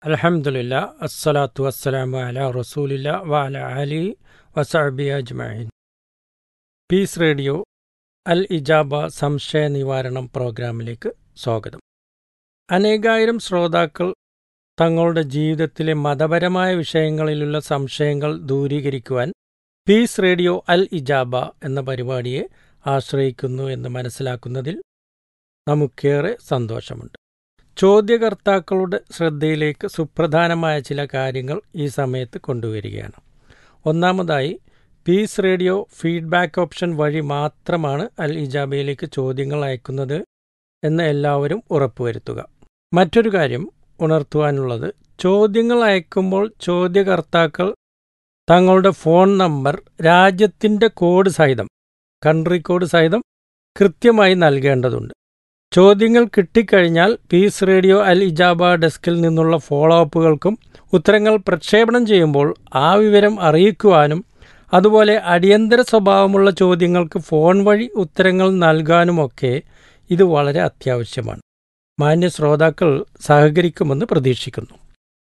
അലഹമുല്ല അസ്സലാത്തു വസ്സലാമു അല റസൂലില്ല വഅല അലി വസഅബി അജ്മഈൻ പീസ് റേഡിയോ അൽ ഇജാബ സംശയ നിവാരണം പ്രോഗ്രാമിലേക്ക് സ്വാഗതം അനേകായിരം ശ്രോതാക്കൾ തങ്ങളുടെ ജീവിതത്തിലെ മതപരമായ വിഷയങ്ങളിലുള്ള സംശയങ്ങൾ ദൂരീകരിക്കുവാൻ പീസ് റേഡിയോ അൽ ഇജാബ എന്ന പരിപാടിയെ ആശ്രയിക്കുന്നു എന്ന് മനസ്സിലാക്കുന്നതിൽ നമുക്കേറെ സന്തോഷമുണ്ട് ചോദ്യകർത്താക്കളുടെ ശ്രദ്ധയിലേക്ക് സുപ്രധാനമായ ചില കാര്യങ്ങൾ ഈ സമയത്ത് കൊണ്ടുവരികയാണ് ഒന്നാമതായി പീസ് റേഡിയോ ഫീഡ്ബാക്ക് ഓപ്ഷൻ വഴി മാത്രമാണ് അൽ ഇജാബയിലേക്ക് ചോദ്യങ്ങൾ അയക്കുന്നത് എന്ന് എല്ലാവരും ഉറപ്പുവരുത്തുക മറ്റൊരു കാര്യം ഉണർത്തുവാനുള്ളത് ചോദ്യങ്ങൾ അയക്കുമ്പോൾ ചോദ്യകർത്താക്കൾ തങ്ങളുടെ ഫോൺ നമ്പർ രാജ്യത്തിൻ്റെ കോഡ് സഹിതം കൺട്രി കോഡ് സഹിതം കൃത്യമായി നൽകേണ്ടതുണ്ട് ചോദ്യങ്ങൾ കിട്ടിക്കഴിഞ്ഞാൽ പീസ് റേഡിയോ അൽ ഇജാബ ഡെസ്കിൽ നിന്നുള്ള ഫോളോ അപ്പുകൾക്കും ഉത്തരങ്ങൾ പ്രക്ഷേപണം ചെയ്യുമ്പോൾ ആ വിവരം അറിയിക്കുവാനും അതുപോലെ അടിയന്തര സ്വഭാവമുള്ള ചോദ്യങ്ങൾക്ക് ഫോൺ വഴി ഉത്തരങ്ങൾ നൽകാനുമൊക്കെ ഇത് വളരെ അത്യാവശ്യമാണ് മാന്യ ശ്രോതാക്കൾ സഹകരിക്കുമെന്ന് പ്രതീക്ഷിക്കുന്നു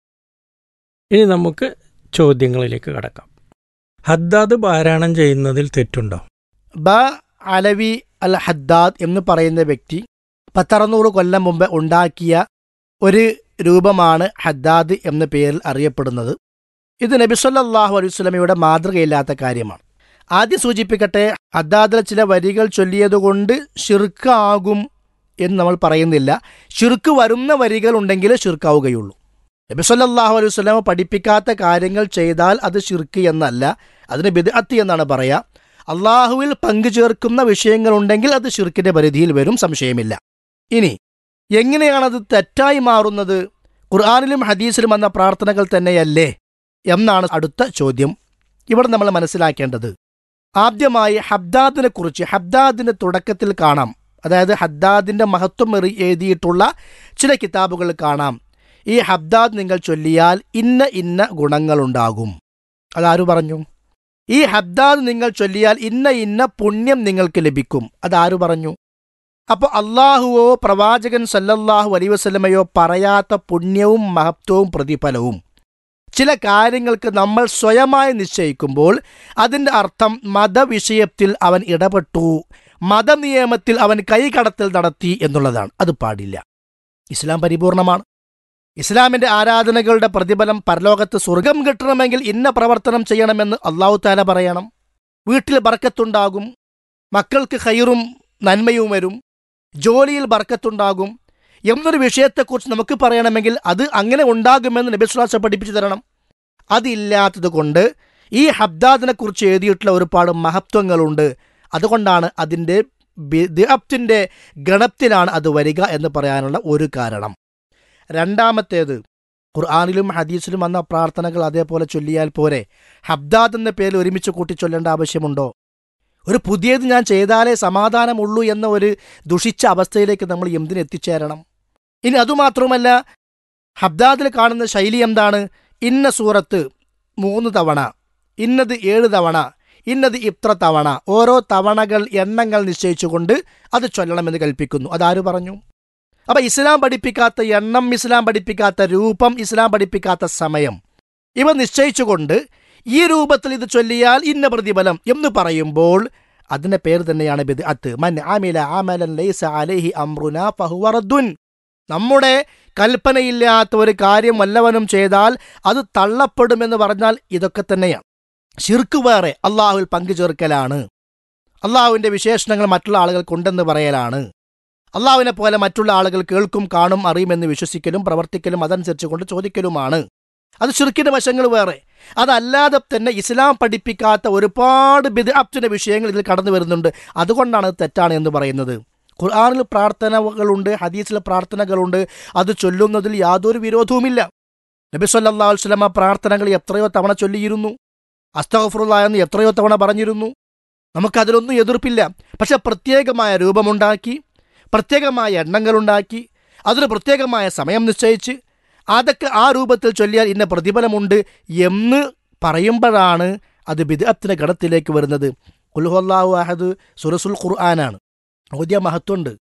ഇനി നമുക്ക് ചോദ്യങ്ങളിലേക്ക് കടക്കാം ഹദ്ദാദ് പാരായണം ചെയ്യുന്നതിൽ തെറ്റുണ്ടോ ബ അലവി അൽ ഹദ്ദാദ് എന്ന് പറയുന്ന വ്യക്തി പത്തറുന്നൂറ് കൊല്ലം മുമ്പ് ഉണ്ടാക്കിയ ഒരു രൂപമാണ് ഹദ്ദാദ് എന്ന പേരിൽ അറിയപ്പെടുന്നത് ഇത് നബിസ്വല്ലാഹു അലൈഹി സ്വലമയുടെ മാതൃകയില്ലാത്ത കാര്യമാണ് ആദ്യം സൂചിപ്പിക്കട്ടെ ഹദ്ദാദിലെ ചില വരികൾ ചൊല്ലിയതുകൊണ്ട് ഷിർക്കാകും എന്ന് നമ്മൾ പറയുന്നില്ല ഷിർക്ക് വരുന്ന വരികൾ ഉണ്ടെങ്കിൽ ഷിർക്കാവുകയുള്ളൂ നബിസ്വല്ലാഹു അലൈഹി സ്വലാമ പഠിപ്പിക്കാത്ത കാര്യങ്ങൾ ചെയ്താൽ അത് ഷിർക്ക് എന്നല്ല അതിന് ബിദ്അത്ത് എന്നാണ് പറയുക അള്ളാഹുവിൽ പങ്കു ചേർക്കുന്ന വിഷയങ്ങളുണ്ടെങ്കിൽ അത് ഷിർക്കിന്റെ പരിധിയിൽ വരും സംശയമില്ല ഇനി എങ്ങനെയാണത് തെറ്റായി മാറുന്നത് ഖുർആാനിലും ഹദീസിലും വന്ന പ്രാർത്ഥനകൾ തന്നെയല്ലേ എന്നാണ് അടുത്ത ചോദ്യം ഇവിടെ നമ്മൾ മനസ്സിലാക്കേണ്ടത് ആദ്യമായി ഹബ്ദാദിനെ കുറിച്ച് ഹബ്ദാദിന്റെ തുടക്കത്തിൽ കാണാം അതായത് ഹദ്ദാദിന്റെ മഹത്വം എറി എഴുതിയിട്ടുള്ള ചില കിതാബുകൾ കാണാം ഈ ഹബ്ദാദ് നിങ്ങൾ ചൊല്ലിയാൽ ഇന്ന ഇന്ന ഗുണങ്ങളുണ്ടാകും അതാരു പറഞ്ഞു ഈ ഹബ്ദാദ് നിങ്ങൾ ചൊല്ലിയാൽ ഇന്ന ഇന്ന പുണ്യം നിങ്ങൾക്ക് ലഭിക്കും അതാരു പറഞ്ഞു അപ്പോൾ അള്ളാഹുവോ പ്രവാചകൻ സല്ലല്ലാഹു അലൈ വസ്ലമയോ പറയാത്ത പുണ്യവും മഹത്വവും പ്രതിഫലവും ചില കാര്യങ്ങൾക്ക് നമ്മൾ സ്വയമായി നിശ്ചയിക്കുമ്പോൾ അതിൻ്റെ അർത്ഥം മതവിഷയത്തിൽ അവൻ ഇടപെട്ടു മതനിയമത്തിൽ അവൻ കൈകടത്തൽ നടത്തി എന്നുള്ളതാണ് അത് പാടില്ല ഇസ്ലാം പരിപൂർണമാണ് ഇസ്ലാമിന്റെ ആരാധനകളുടെ പ്രതിഫലം പരലോകത്ത് സ്വർഗം കിട്ടണമെങ്കിൽ ഇന്ന പ്രവർത്തനം ചെയ്യണമെന്ന് അള്ളാഹു താല പറയണം വീട്ടിൽ ബർക്കത്തുണ്ടാകും മക്കൾക്ക് ഹൈറും നന്മയും വരും ജോലിയിൽ ബർക്കത്തുണ്ടാകും എന്നൊരു വിഷയത്തെക്കുറിച്ച് നമുക്ക് പറയണമെങ്കിൽ അത് അങ്ങനെ ഉണ്ടാകുമെന്ന് നബിസ്വാസ പഠിപ്പിച്ചു തരണം അതില്ലാത്തത് കൊണ്ട് ഈ ഹബ്ദാദിനെക്കുറിച്ച് എഴുതിയിട്ടുള്ള ഒരുപാട് മഹത്വങ്ങളുണ്ട് അതുകൊണ്ടാണ് അതിൻ്റെ ബിദ്അത്തിന്റെ ഗണത്തിലാണ് അത് വരിക എന്ന് പറയാനുള്ള ഒരു കാരണം രണ്ടാമത്തേത് ഖുർആാനിലും ഹദീസിലും വന്ന പ്രാർത്ഥനകൾ അതേപോലെ ചൊല്ലിയാൽ പോരെ ഹബ്ദാദ് എന്ന പേരിൽ ഒരുമിച്ച് കൂട്ടി ചൊല്ലേണ്ട ആവശ്യമുണ്ടോ ഒരു പുതിയത് ഞാൻ ചെയ്താലേ സമാധാനമുള്ളൂ എന്ന ഒരു ദുഷിച്ച അവസ്ഥയിലേക്ക് നമ്മൾ എന്തിന് എത്തിച്ചേരണം ഇനി അതുമാത്രമല്ല ഹബ്ദാദിൽ കാണുന്ന ശൈലി എന്താണ് ഇന്ന സൂറത്ത് മൂന്ന് തവണ ഇന്നത് ഏഴ് തവണ ഇന്നത് ഇത്ര തവണ ഓരോ തവണകൾ എണ്ണങ്ങൾ നിശ്ചയിച്ചുകൊണ്ട് അത് ചൊല്ലണമെന്ന് കൽപ്പിക്കുന്നു അതാര് പറഞ്ഞു അപ്പൊ ഇസ്ലാം പഠിപ്പിക്കാത്ത എണ്ണം ഇസ്ലാം പഠിപ്പിക്കാത്ത രൂപം ഇസ്ലാം പഠിപ്പിക്കാത്ത സമയം ഇവ നിശ്ചയിച്ചുകൊണ്ട് ഈ രൂപത്തിൽ ഇത് ചൊല്ലിയാൽ ഇന്ന പ്രതിഫലം എന്ന് പറയുമ്പോൾ അതിന്റെ പേര് തന്നെയാണ് ബിദ്അത്ത് മൻ ആമില ആമലൻ ലൈസ അലൈഹി അംറുന ഫഹുവ റദ്ദുൻ നമ്മുടെ കൽപ്പനയില്ലാത്ത ഒരു കാര്യം വല്ലവനും ചെയ്താൽ അത് തള്ളപ്പെടുമെന്ന് പറഞ്ഞാൽ ഇതൊക്കെ തന്നെയാണ് ഷിർക്ക് വേറെ അള്ളാഹുവിൽ പങ്കുചേർക്കലാണ് അള്ളാഹുവിന്റെ വിശേഷണങ്ങൾ മറ്റുള്ള ആളുകൾക്കുണ്ടെന്ന് പറയലാണ് അള്ളാഹുവിനെ പോലെ മറ്റുള്ള ആളുകൾ കേൾക്കും കാണും അറിയുമെന്ന് വിശ്വസിക്കലും പ്രവർത്തിക്കലും അതനുസരിച്ച് കൊണ്ട് ചോദിക്കലുമാണ് അത് ചുരുക്കിന്റെ വശങ്ങൾ വേറെ അതല്ലാതെ തന്നെ ഇസ്ലാം പഠിപ്പിക്കാത്ത ഒരുപാട് ബിദ്അത്തിന്റെ വിഷയങ്ങൾ ഇതിൽ കടന്നു വരുന്നുണ്ട് അതുകൊണ്ടാണ് അത് തെറ്റാണ് എന്ന് പറയുന്നത് ഖുർആാനിൽ പ്രാർത്ഥനകളുണ്ട് ഹദീസിൽ പ്രാർത്ഥനകളുണ്ട് അത് ചൊല്ലുന്നതിൽ യാതൊരു വിരോധവുമില്ല നബി സല്ലാ വസ്ലമ പ്രാർത്ഥനകൾ എത്രയോ തവണ ചൊല്ലിയിരുന്നു അസ്തഫറുള്ള എന്ന് എത്രയോ തവണ പറഞ്ഞിരുന്നു നമുക്കതിലൊന്നും എതിർപ്പില്ല പക്ഷെ പ്രത്യേകമായ രൂപമുണ്ടാക്കി പ്രത്യേകമായ എണ്ണങ്ങളുണ്ടാക്കി അതിന് പ്രത്യേകമായ സമയം നിശ്ചയിച്ച് അതൊക്കെ ആ രൂപത്തിൽ ചൊല്ലിയാൽ ഇന്ന പ്രതിഫലമുണ്ട് എന്ന് പറയുമ്പോഴാണ് അത് ബിദ്അത്തിന്റെ ഗണത്തിലേക്ക് വരുന്നത് കുൽഹുല്ലാഹു അഹദ് സുറസുൽ ഖുർആനാണ് ഔദ്യ മഹത്വമുണ്ട്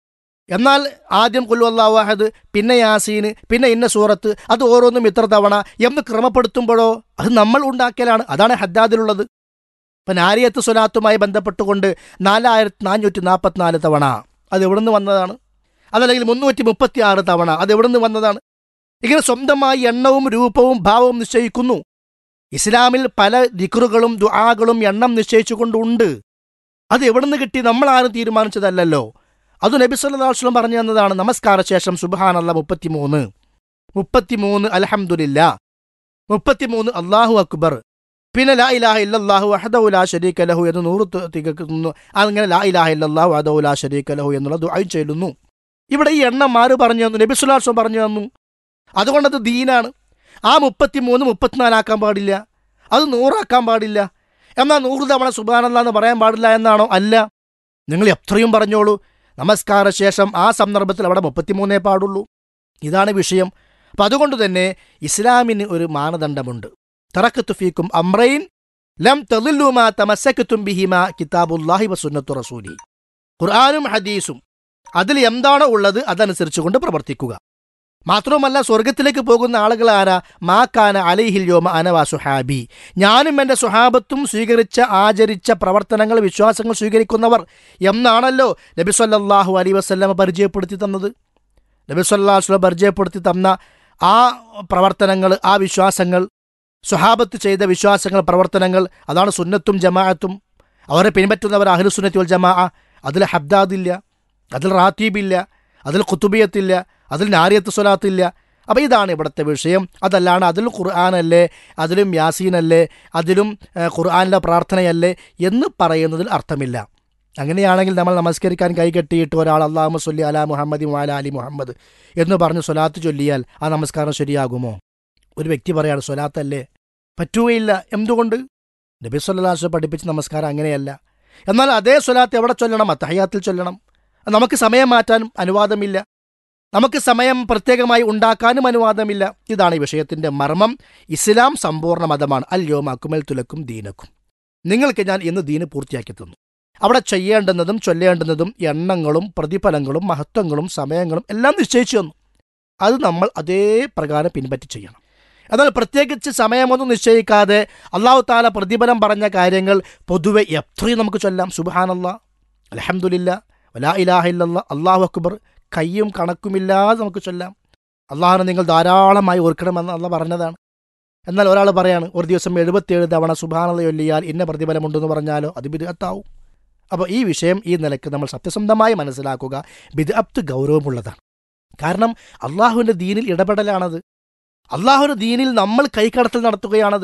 എന്നാൽ ആദ്യം കൊല്ലു അള്ളാഹു പിന്നെ യാസീന് പിന്നെ ഇന്ന സൂറത്ത് അത് ഓരോന്നും ഇത്ര തവണ എന്ന് ക്രമപ്പെടുത്തുമ്പോഴോ അത് നമ്മൾ ഉണ്ടാക്കലാണ് അതാണ് ഹദ്ദാദിലുള്ളത് ഇപ്പം നാരിയത്ത് സ്വലാത്തുമായി ബന്ധപ്പെട്ടുകൊണ്ട് നാലായിരത്തി നാനൂറ്റി നാൽപ്പത്തിനാല് തവണ അത് എവിടെ നിന്ന് വന്നതാണ് അതല്ലെങ്കിൽ മുന്നൂറ്റി മുപ്പത്തി ആറ് തവണ അത് എവിടെ നിന്ന് വന്നതാണ് ഇങ്ങനെ സ്വന്തമായി എണ്ണവും രൂപവും ഭാവവും നിശ്ചയിക്കുന്നു ഇസ്ലാമിൽ പല ദിക്റുകളും ദുആകളും എണ്ണം നിശ്ചയിച്ചുകൊണ്ടുണ്ട് അത് എവിടുന്ന് കിട്ടി നമ്മൾ ആരും തീരുമാനിച്ചതല്ലല്ലോ അത് നബി സല്ലല്ലാഹു അലൈഹി വസല്ലം പറഞ്ഞു തന്നതാണ് നമസ്കാര ശേഷം സുബ്ഹാനല്ലാ മുപ്പത്തിമൂന്ന് മുപ്പത്തിമൂന്ന് അൽഹംദുലില്ല മുപ്പത്തിമൂന്ന് അള്ളാഹു അക്ബർ പിന്നെ ലാ ഇലാഹ ഇല്ലല്ലാഹു വഹദഹു ലാ ശരീക ലഹു എന്ന് നൂറ് ത- തികക്കുന്നു അങ്ങനെ ലാ ഇലാഹ ഇല്ലല്ലാഹു വഹദഹു ലാ ശരീക ലഹു എന്നുള്ള ദുആ ചെല്ലുന്നു ഇവിടെ ഈ എണ്ണം ആര് പറഞ്ഞു തന്നു നബി സല്ലല്ലാഹു അലൈഹി വസല്ലം പറഞ്ഞു തന്നു അതുകൊണ്ടത് ദീനാണ് ആ മുപ്പത്തിമൂന്ന് മുപ്പത്തിനാലാക്കാൻ പാടില്ല അത് നൂറാക്കാൻ പാടില്ല എന്നാൽ നൂറ് തവണ സുബാനല്ല എന്ന് പറയാൻ പാടില്ല എന്നാണോ അല്ല നിങ്ങൾ എത്രയും പറഞ്ഞോളൂ നമസ്കാര ശേഷം ആ സന്ദർഭത്തിൽ അവിടെ മുപ്പത്തിമൂന്നേ പാടുള്ളൂ ഇതാണ് വിഷയം അപ്പം അതുകൊണ്ട് തന്നെ ഇസ്ലാമിന് ഒരു മാനദണ്ഡമുണ്ട് തറക്കത്തു ഫീക്കും അമ്രൈൻ ലം തെളില്ലുമാ തമസക്കത്തും ബിഹിമ കിതാബുല്ലാഹി വസുന്നത്തു റസൂലി ഖുർആാനും ഹദീസും അതിൽ എന്താണോ ഉള്ളത് അതനുസരിച്ചുകൊണ്ട് പ്രവർത്തിക്കുക മാത്രവുമല്ല സ്വർഗത്തിലേക്ക് പോകുന്ന ആളുകൾ ആരാ മാക്കാന അലൈഹിൽ യോമ അനവാ സുഹാബി ഞാനും എൻ്റെ സുഹാബത്തും സ്വീകരിച്ച ആചരിച്ച പ്രവർത്തനങ്ങൾ വിശ്വാസങ്ങൾ സ്വീകരിക്കുന്നവർ എന്നാണല്ലോ നബി സല്ലല്ലാഹു അലൈ വസല്ലമ പരിചയപ്പെടുത്തി തന്നത് നബി സല്ലല്ലാഹു അലൈഹി വസല്ലം പരിചയപ്പെടുത്തി തന്ന ആ പ്രവർത്തനങ്ങൾ ആ വിശ്വാസങ്ങൾ സുഹാബത്ത് ചെയ്ത വിശ്വാസങ്ങൾ പ്രവർത്തനങ്ങൾ അതാണ് സുന്നത്തും ജമാഅത്തും അവരെ പിൻപറ്റുന്നവർ അഹ്ലുസുന്നത്തി വൽ ജമാഅ അതിൽ ഹബ്ദാദില്ല അതിൽ റാത്തീബില്ല അതിൽ കുത്തുബിയത്തില്ല അതിൽ നാരിയത്ത് സ്വലാത്തില്ല അപ്പോൾ ഇതാണ് ഇവിടുത്തെ വിഷയം അതല്ലാണ് അതിൽ ഖുർആാനല്ലേ അതിലും യാസീനല്ലേ അതിലും ഏഹ്, ഖുർആാനിലെ പ്രാർത്ഥനയല്ലേ എന്ന് പറയുന്നതിൽ അർത്ഥമില്ല അങ്ങനെയാണെങ്കിൽ നമ്മൾ നമസ്കരിക്കാൻ കൈകെട്ടിയിട്ട് ഒരാൾ അള്ളാഹു സൊല്ലി അലാ മുഹമ്മദി വാല അലി മുഹമ്മദ് എന്ന് പറഞ്ഞ് സ്വലാത്ത് ചൊല്ലിയാൽ ആ നമസ്കാരം ശരിയാകുമോ ഒരു വ്യക്തി പറയാണ് സ്വലാത്തല്ലേ പറ്റുകയില്ല എന്തുകൊണ്ട് നബി സല്ലാസ് പഠിപ്പിച്ച നമസ്കാരം അങ്ങനെയല്ല എന്നാൽ അതേ സ്വലാത്ത് എവിടെ ചൊല്ലണം അത്തഹയാത്തിൽ ചൊല്ലണം നമുക്ക് സമയം മാറ്റാനും അനുവാദമില്ല നമുക്ക് സമയം പ്രത്യേകമായി ഉണ്ടാക്കാനും അനുവാദമില്ല ഇതാണ് ഈ വിഷയത്തിന്റെ മർമ്മം ഇസ്ലാം സമ്പൂർണ്ണ മതമാണ് അല്യോം അക്കുമൽ തുലക്കും ദീനക്കും നിങ്ങൾക്ക് ഞാൻ ഇന്ന് ദീന് പൂർത്തിയാക്കി തന്നു അവിടെ ചെയ്യേണ്ടുന്നതും ചൊല്ലേണ്ടുന്നതും എണ്ണങ്ങളും പ്രതിഫലങ്ങളും മഹത്വങ്ങളും സമയങ്ങളും എല്ലാം നിശ്ചയിച്ചു തന്നു അത് നമ്മൾ അതേ പ്രകാരം പിൻപറ്റി ചെയ്യണം എന്നാൽ പ്രത്യേകിച്ച് സമയമൊന്നും നിശ്ചയിക്കാതെ അള്ളാഹു താല പ്രതിഫലം പറഞ്ഞ കാര്യങ്ങൾ പൊതുവെ എത്രയും നമുക്ക് ചൊല്ലാം സുബാനല്ല അലഹമുല്ല വലാ ഇലാഹ ഇല്ലല്ലാ അള്ളാഹു അക്ബർ കയ്യും കണക്കുമില്ലാതെ നമുക്ക് ചൊല്ലാം അള്ളാഹിനെ നിങ്ങൾ ധാരാളമായി ഓർക്കണമെന്ന് അള്ള പറഞ്ഞതാണ് എന്നാൽ ഒരാൾ പറയാണ് ഒരു ദിവസം എഴുപത്തിയേഴ് തവണ സുബാനത ചൊല്ലിയാൽ ഇന്ന പ്രതിഫലമുണ്ടെന്ന് പറഞ്ഞാലോ അത് ബിദ്അത്താവും അപ്പോൾ ഈ വിഷയം ഈ നിലക്ക് നമ്മൾ സത്യസന്ധമായി മനസ്സിലാക്കുക ബിദ്അത്ത് ഗൗരവമുള്ളതാണ് കാരണം അള്ളാഹുവിൻ്റെ ദീനിൽ ഇടപെടലാണത് അള്ളാഹുവിൻ്റെ ദീനിൽ നമ്മൾ കൈക്കടത്തൽ നടത്തുകയാണത്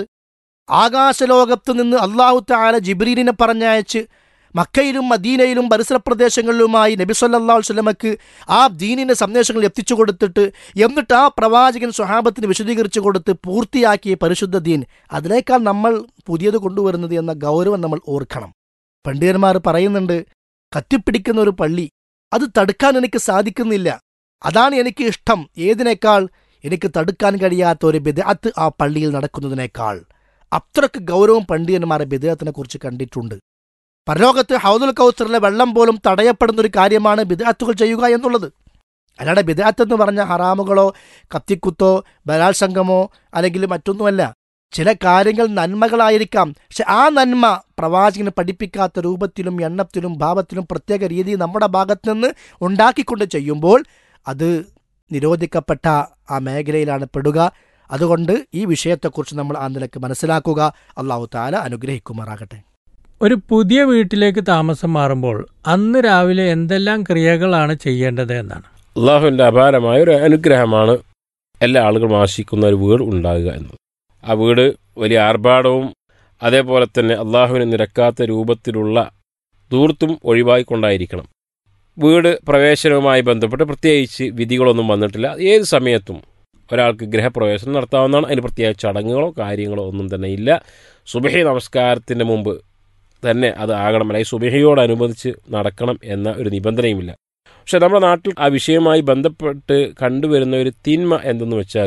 ആകാശലോകത്ത് നിന്ന് അള്ളാഹു താല ജിബ്രീലിനെ പറഞ്ഞയച്ച് മക്കയിലും മദീനയിലും പരിസര പ്രദേശങ്ങളിലുമായി നബി സല്ലല്ലാഹു അലൈഹി വസല്ലമക്ക് ആ ദീനിന്റെ സന്ദേശങ്ങൾ എത്തിച്ചു കൊടുത്തിട്ട് എന്നിട്ട് ആ പ്രവാചകൻ സ്വഹാബത്തിന് വിശദീകരിച്ചു കൊടുത്ത് പൂർത്തിയാക്കിയ പരിശുദ്ധ ദീൻ അതിനേക്കാൾ നമ്മൾ പുതിയത് കൊണ്ടുവരുന്നത് എന്ന ഗൗരവം നമ്മൾ ഓർക്കണം പണ്ഡിതന്മാർ പറയുന്നുണ്ട് കത്തിപ്പിടിക്കുന്ന ഒരു പള്ളി അത് തടുക്കാൻ എനിക്ക് സാധിക്കുന്നില്ല അതാണ് എനിക്ക് ഇഷ്ടം ഏതിനേക്കാൾ എനിക്ക് തടുക്കാൻ കഴിയാത്ത ഒരു ബിദഅത്ത് ആ പള്ളിയിൽ നടക്കുന്നതിനേക്കാൾ അത്രക്ക് ഗൗരവം പണ്ഡിതന്മാർ ബിദഅത്തിനെ കുറിച്ച് കണ്ടിട്ടുണ്ട് പരലോകത്ത് ഹൗദുൽ കൗസറിലെ വെള്ളം പോലും തടയപ്പെടുന്ന ഒരു കാര്യമാണ് ബിദഅത്തുകൾ ചെയ്യുക എന്നുള്ളത് അല്ലാതെ ബിദഅത്ത് എന്ന് പറഞ്ഞ ഹറാമുകളോ കത്തിക്കുത്തോ ബലാത്സംഗമോ അല്ലെങ്കിൽ മറ്റൊന്നുമല്ല ചില കാര്യങ്ങൾ നന്മകളായിരിക്കാം പക്ഷെ ആ നന്മ പ്രവാചകന് പഠിപ്പിക്കാത്ത രൂപത്തിലും എണ്ണത്തിലും ഭാവത്തിലും പ്രത്യേക രീതിയിൽ നമ്മുടെ ഭാഗത്ത് നിന്ന് ഉണ്ടാക്കിക്കൊണ്ട് ചെയ്യുമ്പോൾ അത് നിരോധിക്കപ്പെട്ട ആ മേഖലയിലാണ് പെടുക അതുകൊണ്ട് ഈ വിഷയത്തെക്കുറിച്ച് നമ്മൾ ആ നിലക്ക് മനസ്സിലാക്കുക അള്ളാഹു താല അനുഗ്രഹിക്കുമാറാകട്ടെ ഒരു പുതിയ വീട്ടിലേക്ക് താമസം മാറുമ്പോൾ അന്ന് രാവിലെ എന്തെല്ലാം ക്രിയകളാണ് ചെയ്യേണ്ടത് എന്നാണ് അള്ളാഹുവിൻ്റെ അപാരമായ ഒരു അനുഗ്രഹമാണ് എല്ലാ ആളുകളും ആശിക്കുന്ന ഒരു വീട് ഉണ്ടാകുക എന്നത് ആ വീട് വലിയ ആർഭാടവും അതേപോലെ തന്നെ അള്ളാഹുവിന് നിരക്കാത്ത രൂപത്തിലുള്ള ദൂർത്തും ഒഴിവായിക്കൊണ്ടായിരിക്കണം വീട് പ്രവേശനവുമായി ബന്ധപ്പെട്ട് പ്രത്യേകിച്ച് വിധികളൊന്നും വന്നിട്ടില്ല ഏത് സമയത്തും ഒരാൾക്ക് ഗൃഹപ്രവേശനം നടത്താവുന്നതാണ് അതിന് പ്രത്യേക ചടങ്ങുകളോ കാര്യങ്ങളോ ഒന്നും തന്നെ ഇല്ല സുബഹി നമസ്കാരത്തിൻ്റെ മുമ്പ് തന്നെ അത് ആകണം അല്ലെങ്കിൽ സുബഹിയോടനുബന്ധിച്ച് നടക്കണം എന്ന ഒരു നിബന്ധനയുമില്ല പക്ഷെ നമ്മുടെ നാട്ടിൽ ആ വിഷയവുമായി ബന്ധപ്പെട്ട് കണ്ടുവരുന്ന ഒരു തിന്മ എന്തെന്ന് വെച്ചാൽ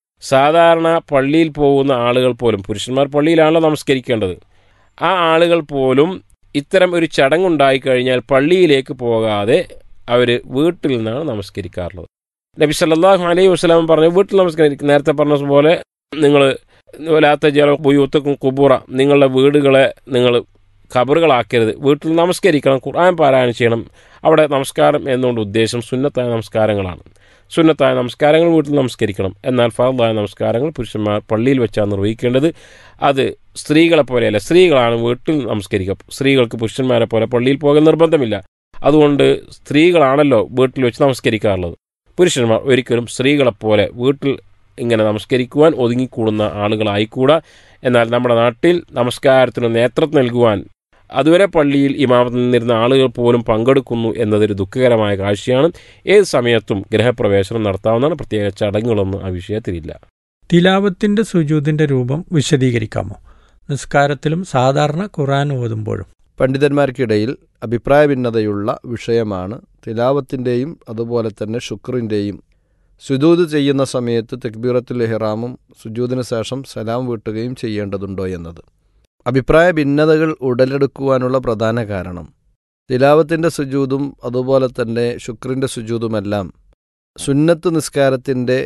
സാധാരണ പള്ളിയിൽ പോകുന്ന ആളുകൾ പോലും പുരുഷന്മാർ പള്ളിയിലാണല്ലോ നമസ്കരിക്കേണ്ടത് ആ ആളുകൾ പോലും ഇത്തരം ഒരു ചടങ്ങുണ്ടായിക്കഴിഞ്ഞാൽ പള്ളിയിലേക്ക് പോകാതെ അവർ വീട്ടിൽ നിന്നാണ് നമസ്കരിക്കാറുള്ളത് നബി സല്ലല്ലാഹു അലൈഹി വസ്ലാം പറഞ്ഞു വീട്ടിൽ നമസ്കരിക്കും നേരത്തെ പറഞ്ഞ പോലെ നിങ്ങൾ വലാത്ത ജല ബുയൂത്തക്കും കുബുറ നിങ്ങളുടെ വീടുകളെ നിങ്ങൾ ഖബറുകളാക്കരുത് വീട്ടിൽ നമസ്കരിക്കണം ഖുർആൻ പാരായണം ചെയ്യണം അവിടെ നമസ്കാരം എന്നുകൊണ്ട് ഉദ്ദേശം സുന്നത്തായ നമസ്കാരങ്ങളാണ് സുന്നത്തായ നമസ്കാരങ്ങൾ വീട്ടിൽ നമസ്കരിക്കണം എന്നാൽ ഫറദായ നമസ്കാരങ്ങൾ പുരുഷന്മാർ പള്ളിയിൽ വെച്ചാണ് നിർവഹിക്കേണ്ടത് അത് സ്ത്രീകളെ പോലെയല്ല സ്ത്രീകളാണ് വീട്ടിൽ നമസ്കരിക്കുക സ്ത്രീകൾക്ക് പുരുഷന്മാരെ പോലെ പള്ളിയിൽ പോകാൻ നിർബന്ധമില്ല അതുകൊണ്ട് സ്ത്രീകളാണല്ലോ വീട്ടിൽ വെച്ച് നമസ്കരിക്കാറുള്ളത് പുരുഷന്മാർ ഒരിക്കലും സ്ത്രീകളെപ്പോലെ വീട്ടിൽ ഇങ്ങനെ നമസ്കരിക്കുവാൻ ഒതുങ്ങിക്കൂടുന്ന ആളുകളായിക്കൂടാ എന്നാൽ നമ്മുടെ നാട്ടിൽ നമസ്കാരത്തിന് നേതൃത്വം നൽകുവാൻ അതുവരെ പള്ളിയിൽ ഇമാമത്തിൽ നിന്നിരുന്ന ആളുകൾ പോലും പങ്കെടുക്കുന്നു എന്നതൊരു ദുഃഖകരമായ കാഴ്ചയാണ് ഏത് സമയത്തും ഗ്രഹപ്രവേശനം നടത്താവുന്നതാണ് പ്രത്യേക ചടങ്ങുകളൊന്നും ആ വിഷയത്തിലില്ല തിലാവത്തിന്റെ സുജൂദിന്റെ രൂപം വിശദീകരിക്കാമോ നിസ്കാരത്തിലും സാധാരണ ഖുറാൻ ഓതുമ്പോഴും പണ്ഡിതന്മാർക്കിടയിൽ അഭിപ്രായ ഭിന്നതയുള്ള വിഷയമാണ് തിലാവത്തിൻ്റെയും അതുപോലെ തന്നെ ശുക്രിൻ്റെയും സുജൂദ് ചെയ്യുന്ന സമയത്ത് തെക്ബീറത്തുൽ ഇഹ്റാമും സുജൂദിന് ശേഷം സലാം വീട്ടുകയും ചെയ്യേണ്ടതുണ്ടോ എന്നത് അഭിപ്രായ ഭിന്നതകൾ ഉടലെടുക്കുവാനുള്ള പ്രധാന കാരണം തിലാവത്തിൻ്റെ സുജൂദും അതുപോലെ തന്നെ ശുക്രിൻ്റെ സുജൂദുമെല്ലാം സുന്നത്ത് നിസ്കാരത്തിൻ്റെ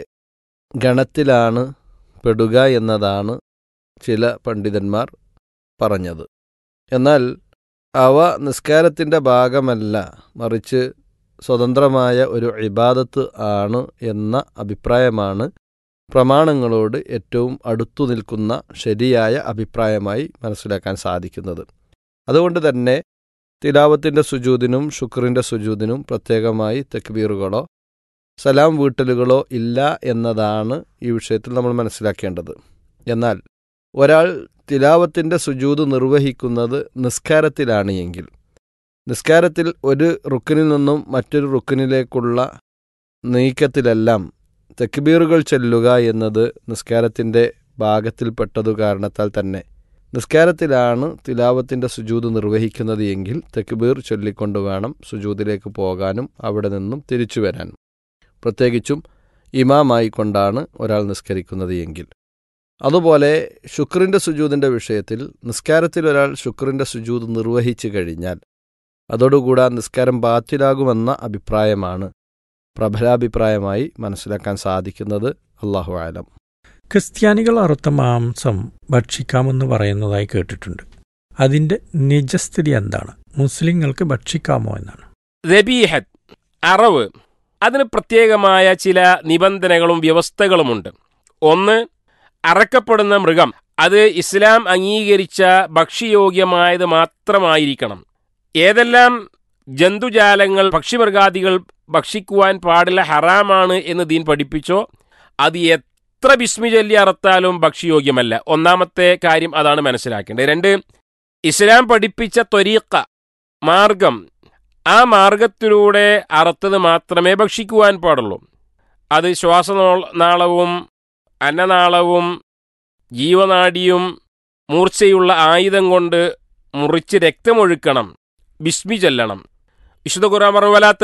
ഗണത്തിലാണ് പെടുക എന്നതാണ് ചില പണ്ഡിതന്മാർ പറഞ്ഞത് എന്നാൽ അവ നിസ്കാരത്തിൻ്റെ ഭാഗമല്ല മറിച്ച് സ്വതന്ത്രമായ ഒരു ഇബാദത്ത് ആണ് എന്ന അഭിപ്രായമാണ് പ്രമാണങ്ങളോട് ഏറ്റവും അടുത്തു നിൽക്കുന്ന ശരിയായ അഭിപ്രായമായി മനസ്സിലാക്കാൻ സാധിക്കുന്നത് അതുകൊണ്ട് തന്നെ തിലാവത്തിൻ്റെ സുജൂദിനും ശുക്രിൻ്റെ സുജൂദിനും പ്രത്യേകമായി തെക്ബീറുകളോ സലാം വീട്ടലുകളോ ഇല്ല എന്നതാണ് ഈ വിഷയത്തിൽ നമ്മൾ മനസ്സിലാക്കേണ്ടത് എന്നാൽ ഒരാൾ തിലാവത്തിൻ്റെ സുജൂത് നിർവഹിക്കുന്നത് നിസ്കാരത്തിലാണ് എങ്കിൽ നിസ്കാരത്തിൽ ഒരു റുക്കിനിൽ നിന്നും മറ്റൊരു റുക്കിനിലേക്കുള്ള നീക്കത്തിലെല്ലാം തെക്ബീറുകൾ ചെല്ലുക എന്നത് നിസ്കാരത്തിൻ്റെ ഭാഗത്തിൽപ്പെട്ടതു കാരണത്താൽ തന്നെ നിസ്കാരത്തിലാണ് തിലാവത്തിൻ്റെ സുജൂത് നിർവഹിക്കുന്നത് എങ്കിൽ തെക്ബീർ ചൊല്ലിക്കൊണ്ട് വേണം സുജൂതിലേക്ക് പോകാനും അവിടെ നിന്നും തിരിച്ചു വരാനും പ്രത്യേകിച്ചും ഇമാമായി കൊണ്ടാണ് ഒരാൾ നിസ്കരിക്കുന്നത് എങ്കിൽ അതുപോലെ ശുക്രിൻ്റെ സുജൂതിൻ്റെ വിഷയത്തിൽ നിസ്കാരത്തിൽ ഒരാൾ ശുക്രിൻ്റെ സുജൂത് നിർവഹിച്ചു കഴിഞ്ഞാൽ അതോടുകൂടെ നിസ്കാരം ബാത്തിലാകുമെന്ന അഭിപ്രായമാണ് പ്രബലാഭിപ്രായമായി മനസ്സിലാക്കാൻ സാധിക്കുന്നത് അള്ളാഹു ആലം ക്രിസ്ത്യാനികൾ അറുത്ത മാംസം ഭക്ഷിക്കാമെന്ന് പറയുന്നതായി കേട്ടിട്ടുണ്ട് അതിന്റെ നിജസ്ഥിതി എന്താണ് മുസ്ലിങ്ങൾക്ക് ഭക്ഷിക്കാമോ എന്നാണ് റബീഹത്ത് അറവ് അതിന് പ്രത്യേകമായ ചില നിബന്ധനകളും വ്യവസ്ഥകളുമുണ്ട് ഒന്ന് അറക്കപ്പെടുന്ന മൃഗം അത് ഇസ്ലാം അംഗീകരിച്ച ഭക്ഷ്യയോഗ്യമായത് മാത്രമായിരിക്കണം ഏതെല്ലാം ജന്തുജാലങ്ങൾ പക്ഷിമൃഗാദികൾ ഭക്ഷിക്കുവാൻ പാടില്ല ഹറാമാണ് എന്ന് ദീൻ പഠിപ്പിച്ചോ അത് എത്ര ബിസ്മി ചൊല്ലി അറുത്താലും ഭക്ഷ്യയോഗ്യമല്ല ഒന്നാമത്തെ കാര്യം അതാണ് മനസ്സിലാക്കേണ്ടത് രണ്ട് ഇസ്ലാം പഠിപ്പിച്ച ത്വരീക്ക മാർഗം ആ മാർഗത്തിലൂടെ അറുത്തത് മാത്രമേ ഭക്ഷിക്കുവാൻ പാടുള്ളൂ അത് ശ്വാസനാളവും അന്നനാളവും ജീവനാഡിയും മൂർച്ചയുള്ള ആയുധം കൊണ്ട് മുറിച്ച് രക്തമൊഴുക്കണം ബിസ്മി ചൊല്ലണം വിശുദ്ധ ഖുർആൻ പറഞ്ഞ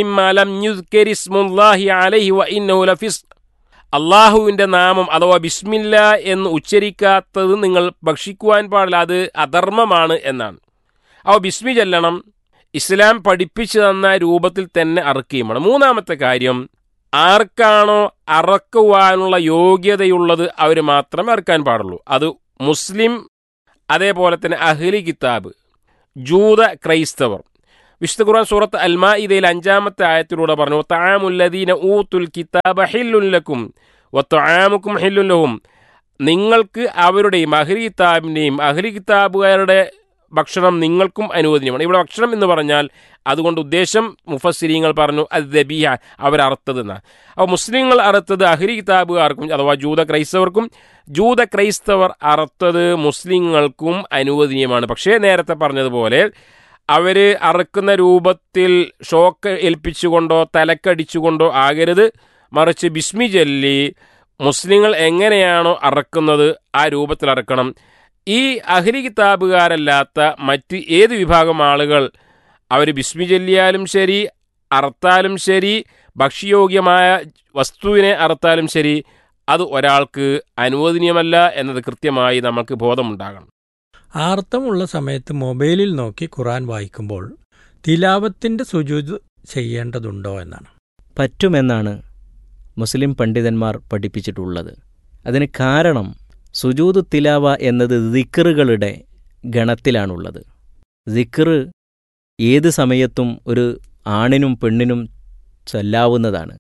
അള്ളാഹുവിന്റെ നാമം അഥവാ ബിസ്മില്ല എന്ന് ഉച്ചരിക്കാത്തത് നിങ്ങൾ ഭക്ഷിക്കുവാൻ പാടില്ല അത് അധർമ്മമാണ് എന്നാണ് അവ ബിസ്മി ചെല്ലണം ഇസ്ലാം പഠിപ്പിച്ചു തന്ന രൂപത്തിൽ തന്നെ അറുക്കുകയും വേണം മൂന്നാമത്തെ കാര്യം ആർക്കാണോ അറക്കുവാനുള്ള യോഗ്യതയുള്ളത് അവർ മാത്രമേ അറുക്കാൻ പാടുള്ളൂ അത് മുസ്ലിം അതേപോലെ തന്നെ അഹ്ലി കിതാബ് ജൂത ക്രൈസ്തവർ വിശുദ്ധ ഖുർആൻ സൂറത്ത് അൽമാ ഇതയിൽ അഞ്ചാമത്തെ ആയത്തിലൂടെ പറഞ്ഞു താമുല്ലദീന ഊത്തുൽ കിതാബ ഹില്ലുല്ലക്കും വത്താമുക്കും ഹില്ലുല്ലഹും നിങ്ങൾക്ക് അവരുടെയും അഹ്ലി കിതാബിൻ്റെയും അഹ്ലി കിതാബുകാരുടെ ഭക്ഷണം നിങ്ങൾക്കും അനുവദനീയമാണ് ഇവിടെ ഭക്ഷണം എന്ന് പറഞ്ഞാൽ അതുകൊണ്ട് ഉദ്ദേശം മുഫസ്സിരിങ്ങൾ പറഞ്ഞു അത് ദബിയ അവരറുത്തതെന്നാണ് അപ്പോൾ മുസ്ലിങ്ങൾ അറുത്തത് അഹ്ലി കിതാബുകാർക്കും അഥവാ ജൂത ക്രൈസ്തവർക്കും ജൂത ക്രൈസ്തവർ അറുത്തത് മുസ്ലിങ്ങൾക്കും അനുവദനീയമാണ് പക്ഷേ നേരത്തെ പറഞ്ഞതുപോലെ അവർ അറുക്കുന്ന രൂപത്തിൽ ഷോക്ക് ഏൽപ്പിച്ചുകൊണ്ടോ തലക്കടിച്ചുകൊണ്ടോ ആകരുത് മറിച്ച് ബിസ്മി ചൊല്ലി മുസ്ലിങ്ങൾ എങ്ങനെയാണോ അറക്കുന്നത് ആ രൂപത്തിൽ അറക്കണം ഈ അഹ്ലി കിതാബുകാരല്ലാത്ത മറ്റ് ഏത് വിഭാഗം ആളുകൾ അവർ ബിസ്മി ചൊല്ലിയാലും ശരി അറുത്താലും ശരി ഭക്ഷ്യയോഗ്യമായ വസ്തുവിനെ അറുത്താലും ശരി അത് ഒരാൾക്ക് അനുവദനീയമല്ല എന്നത് കൃത്യമായി നമുക്ക് ബോധമുണ്ടാകണം ആർത്തമുള്ള സമയത്ത് മൊബൈലിൽ നോക്കി ഖുറാൻ വായിക്കുമ്പോൾ തിലാവത്തിന്റെ സുജൂദ് ചെയ്യേണ്ടതുണ്ടോ എന്നാണ് പറ്റുമെന്നാണ് മുസ്ലിം പണ്ഡിതന്മാർ പഠിപ്പിച്ചിട്ടുള്ളത് അതിന് കാരണം സുജൂദ് തിലാവ എന്നത് ദിക്റുകളുടെ ഗണത്തിലാണുള്ളത് ദിക്റ് ഏത് സമയത്തും ഒരു ആണിനും പെണ്ണിനും ചൊല്ലാവുന്നതാണ്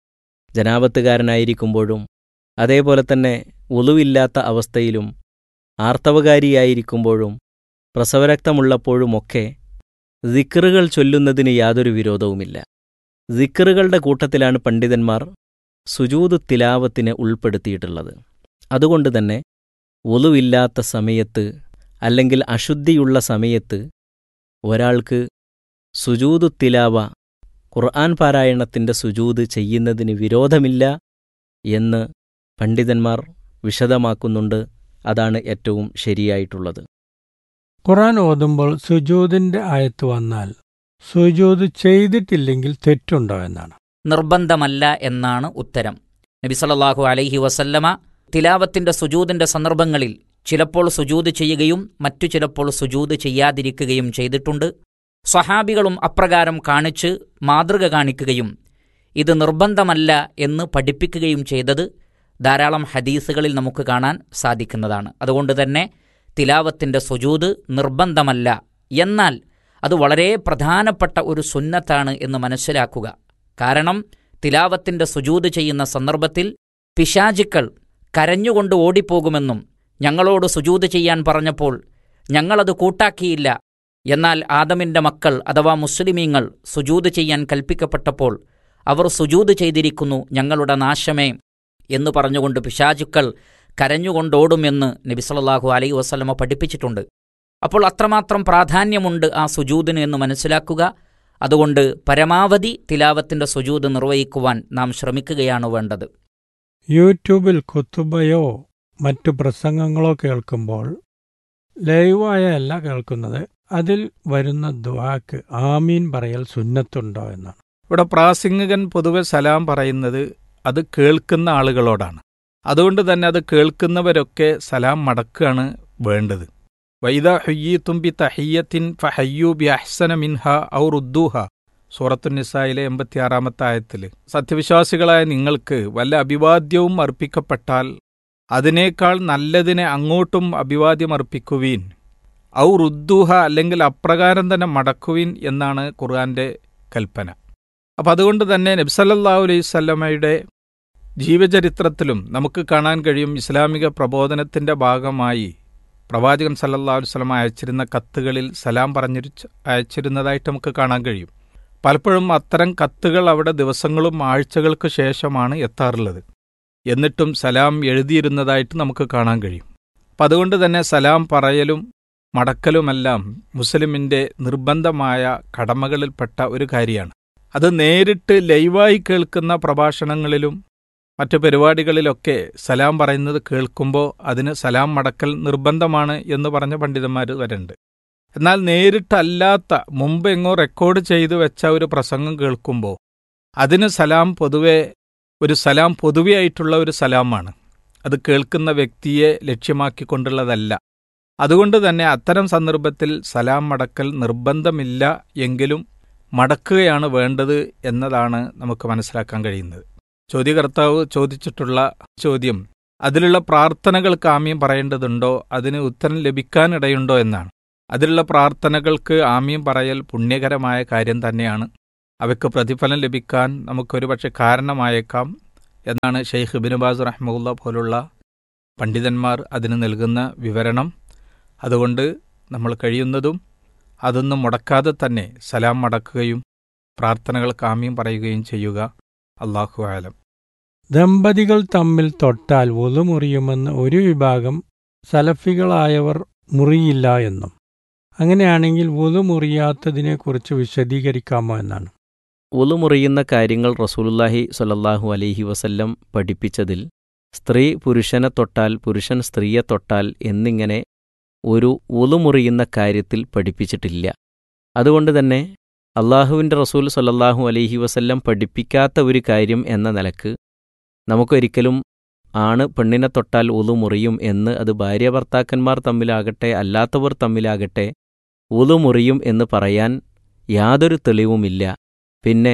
ജനാപത്തുകാരനായിരിക്കുമ്പോഴും അതേപോലെ തന്നെ ഒളിവില്ലാത്ത അവസ്ഥയിലും ആർത്തവകാരിയായിരിക്കുമ്പോഴും പ്രസവരക്തമുള്ളപ്പോഴുമൊക്കെ ദിക്റുകൾ ചൊല്ലുന്നതിന് യാതൊരു വിരോധവുമില്ല ദിക്റുകളുടെ കൂട്ടത്തിലാണ് പണ്ഡിതന്മാർ സുജൂദ് തിലാവത്തിനെ ഉൾപ്പെടുത്തിയിട്ടുള്ളത് അതുകൊണ്ട് തന്നെ ഒലുവില്ലാത്ത സമയത്ത് അല്ലെങ്കിൽ അശുദ്ധിയുള്ള സമയത്ത് ഒരാൾക്ക് സുജൂദ് തിലാവ ഖുർആൻ പാരായണത്തിൻ്റെ സുജൂദ് ചെയ്യുന്നതിന് വിരോധമില്ല എന്ന് പണ്ഡിതന്മാർ വിശദമാക്കുന്നുണ്ട് അതാണ് ഏറ്റവും ശരിയായിട്ടുള്ളത് ഖുറാൻ ഓതുമ്പോൾ സുജൂദിന്റെ ആയത്ത് വന്നാൽ സുജൂദ് ചെയ്തിട്ടില്ലെങ്കിൽ തെറ്റുണ്ടോ എന്നാണ് നിർബന്ധമല്ല എന്നാണ് ഉത്തരം നബി സല്ലല്ലാഹു അലൈഹി വസല്ലമ തിലാവത്തിന്റെ സുജൂദിന്റെ സന്ദർഭങ്ങളിൽ ചിലപ്പോൾ സുജൂദ് ചെയ്യുകയും മറ്റു ചിലപ്പോൾ സുജൂദ് ചെയ്യാതിരിക്കുകയും ചെയ്തിട്ടുണ്ട് സ്വഹാബികളും അപ്രകാരം കാണിച്ച് മാതൃക കാണിക്കുകയും ഇത് നിർബന്ധമല്ല എന്ന് പഠിപ്പിക്കുകയും ചെയ്തത് ധാരാളം ഹദീസുകളിൽ നമുക്ക് കാണാൻ സാധിക്കുന്നതാണ് അതുകൊണ്ട് തന്നെ തിലാവത്തിന്റെ സുജൂദ് നിർബന്ധമല്ല എന്നാൽ അത് വളരെ പ്രധാനപ്പെട്ട ഒരു സുന്നത്താണ് എന്ന് മനസ്സിലാക്കുക കാരണം തിലാവത്തിന്റെ സുജൂദ് ചെയ്യുന്ന സന്ദർഭത്തിൽ പിശാചുക്കൾ കരഞ്ഞുകൊണ്ട് ഓടിപ്പോകുമെന്നും ഞങ്ങളോട് സുജൂദ് ചെയ്യാൻ പറഞ്ഞപ്പോൾ ഞങ്ങളത് കൂട്ടാക്കിയില്ല എന്നാൽ ആദമിന്റെ മക്കൾ അഥവാ മുസ്ലിമീങ്ങൾ സുജൂദ് ചെയ്യാൻ കൽപ്പിക്കപ്പെട്ടപ്പോൾ അവർ സുജൂദ് ചെയ്തിരിക്കുന്നു ഞങ്ങളുടെ നാശമേ എന്ന് പറഞ്ഞുകൊണ്ട് പിശാചുക്കൾ കരഞ്ഞുകൊണ്ടോടുമെന്ന് നബി സല്ലല്ലാഹു അലൈഹി വസല്ലമ പഠിപ്പിച്ചിട്ടുണ്ട് അപ്പോൾ അത്രമാത്രം പ്രാധാന്യമുണ്ട് ആ സുജൂദിന് എന്ന് മനസ്സിലാക്കുക അതുകൊണ്ട് പരമാവധി തിലാവത്തിന്റെ സുജൂദ് നിർവഹിക്കുവാൻ നാം ശ്രമിക്കുകയാണ് വേണ്ടത് യൂട്യൂബിൽ കുത്തുബയോ മറ്റു പ്രസംഗങ്ങളോ കേൾക്കുമ്പോൾ ലൈവായ അല്ല കേൾക്കുന്നത് അതിൽ വരുന്ന ദ്വാക്ക് ആമീൻ പറയൽ സുന്നത്തുണ്ടോ എന്നാണ് ഇവിടെ പ്രാസംഗികൻ പൊതുവെ സലാം പറയുന്നത് അത് കേൾക്കുന്ന ആളുകളോടാണ് അതുകൊണ്ട് തന്നെ അത് കേൾക്കുന്നവരൊക്കെ സലാം മടക്കുകയാണ് വേണ്ടത് വൈദ ഹുയ്യീത്തും ബി തഹിയ്യത്തിൻ ഫഹയ്യു ബി അഹ്സന മിൻഹ ഔ റുദ്ദൂഹ സൂറത്തുനിസായിലെ എൺപത്തിയാറാമത്തെ ആയത്തിൽ സത്യവിശ്വാസികളായ നിങ്ങൾക്ക് വല്ല അഭിവാദ്യവും അർപ്പിക്കപ്പെട്ടാൽ അതിനേക്കാൾ നല്ലതിനെ അങ്ങോട്ടും അഭിവാദ്യം അർപ്പിക്കുവീൻ ഔ റുദ്ദൂഹ അല്ലെങ്കിൽ അപ്രകാരം തന്നെ മടക്കുവീൻ എന്നാണ് ഖുർആന്റെ കൽപ്പന അപ്പം അതുകൊണ്ട് തന്നെ നബ്സല്ലാഹു അലൈഹി സ്വല്ലമയുടെ ജീവചരിത്രത്തിലും നമുക്ക് കാണാൻ കഴിയും ഇസ്ലാമിക പ്രബോധനത്തിന്റെ ഭാഗമായി പ്രവാചകൻ സല്ലല്ലാഹു അലൈഹി വസല്ലം അയച്ചിരുന്ന കത്തുകളിൽ സലാം പറഞ്ഞിരു അയച്ചിരുന്നതായിട്ട് നമുക്ക് കാണാൻ കഴിയും പലപ്പോഴും അത്തരം കത്തുകൾ അവിടെ ദിവസങ്ങളും ആഴ്ചകൾക്ക് ശേഷമാണ് എത്താറുള്ളത് എന്നിട്ടും സലാം എഴുതിയിരുന്നതായിട്ട് നമുക്ക് കാണാൻ കഴിയും അപ്പം അതുകൊണ്ട് തന്നെ സലാം പറയലും മടക്കലുമെല്ലാം മുസ്ലിമിന്റെ നിർബന്ധമായ കടമകളിൽപ്പെട്ട ഒരു കാര്യമാണ് അത് നേരിട്ട് ലൈവായി കേൾക്കുന്ന പ്രഭാഷണങ്ങളിലും മറ്റു പരിപാടികളിലൊക്കെ സലാം പറയുന്നത് കേൾക്കുമ്പോൾ അതിന് സലാം മടക്കൽ നിർബന്ധമാണ് എന്ന് പറഞ്ഞ പണ്ഡിതന്മാർ വരണ്ട് എന്നാൽ നേരിട്ടല്ലാത്ത മുമ്പ് എങ്ങോ റെക്കോർഡ് ചെയ്തു വെച്ച ഒരു പ്രസംഗം കേൾക്കുമ്പോൾ അതിന് സലാം പൊതുവെ ഒരു സലാം പൊതുവെയായിട്ടുള്ള ഒരു സലാമാണ് അത് കേൾക്കുന്ന വ്യക്തിയെ ലക്ഷ്യമാക്കിക്കൊണ്ടുള്ളതല്ല അതുകൊണ്ട് തന്നെ അത്തരം സന്ദർഭത്തിൽ സലാം മടക്കൽ നിർബന്ധമില്ല എങ്കിലും മടക്കുകയാണ് വേണ്ടത് എന്നതാണ് നമുക്ക് മനസ്സിലാക്കാൻ കഴിയുന്നത് ചോദ്യകർത്താവ് ചോദിച്ചിട്ടുള്ള ചോദ്യം അതിലുള്ള പ്രാർത്ഥനകൾക്ക് ആമ്യം പറയേണ്ടതുണ്ടോ അതിന് ഉത്തരം ലഭിക്കാനിടയുണ്ടോ എന്നാണ് അതിലുള്ള പ്രാർത്ഥനകൾക്ക് ആമ്യം പറയൽ പുണ്യകരമായ കാര്യം തന്നെയാണ് അവയ്ക്ക് പ്രതിഫലം ലഭിക്കാൻ നമുക്കൊരു പക്ഷെ കാരണമായേക്കാം എന്നാണ് ഷെയ്ഖ് ബിനുബാസ് റഹ്മുല്ല പോലുള്ള പണ്ഡിതന്മാർ അതിന് നൽകുന്ന വിവരണം അതുകൊണ്ട് നമ്മൾ കഴിയുന്നതും അതൊന്നും മുടക്കാതെ തന്നെ സലാം മടക്കുകയും പ്രാർത്ഥനകൾ കാമ്യം പറയുകയും ചെയ്യുക അള്ളാഹു ആലം ദമ്പതികൾ തമ്മിൽ തൊട്ടാൽ ഒതു മുറിയുമെന്ന് ഒരു വിഭാഗം സലഫികളായവർ മുറിയില്ല എന്നും അങ്ങനെയാണെങ്കിൽ ഒതു മുറിയാത്തതിനെക്കുറിച്ച് വിശദീകരിക്കാമോ എന്നാണ് ഒലുമുറിയുന്ന കാര്യങ്ങൾ റസൂലുല്ലാഹി സ്വല്ലല്ലാഹു അലൈഹി വസല്ലം പഠിപ്പിച്ചതിൽ സ്ത്രീ പുരുഷനെ തൊട്ടാൽ പുരുഷൻ സ്ത്രീയെ തൊട്ടാൽ എന്നിങ്ങനെ ഒരു ഒലുമുറിയുന്ന കാര്യത്തിൽ പഠിപ്പിച്ചിട്ടില്ല അതുകൊണ്ട് തന്നെ അള്ളാഹുവിൻ്റെ റസൂൽ സല്ലല്ലാഹു അലൈഹി വസല്ലം പഠിപ്പിക്കാത്ത ഒരു കാര്യം എന്ന നിലക്ക് നമുക്കൊരിക്കലും ആണ് പെണ്ണിനെ തൊട്ടാൽ ഒലു മുറിയും എന്ന് അത് ഭാര്യ ഭർത്താക്കന്മാർ തമ്മിലാകട്ടെ അല്ലാത്തവർ തമ്മിലാകട്ടെ ഒലു മുറിയും എന്ന് പറയാൻ യാതൊരു തെളിവുമില്ല പിന്നെ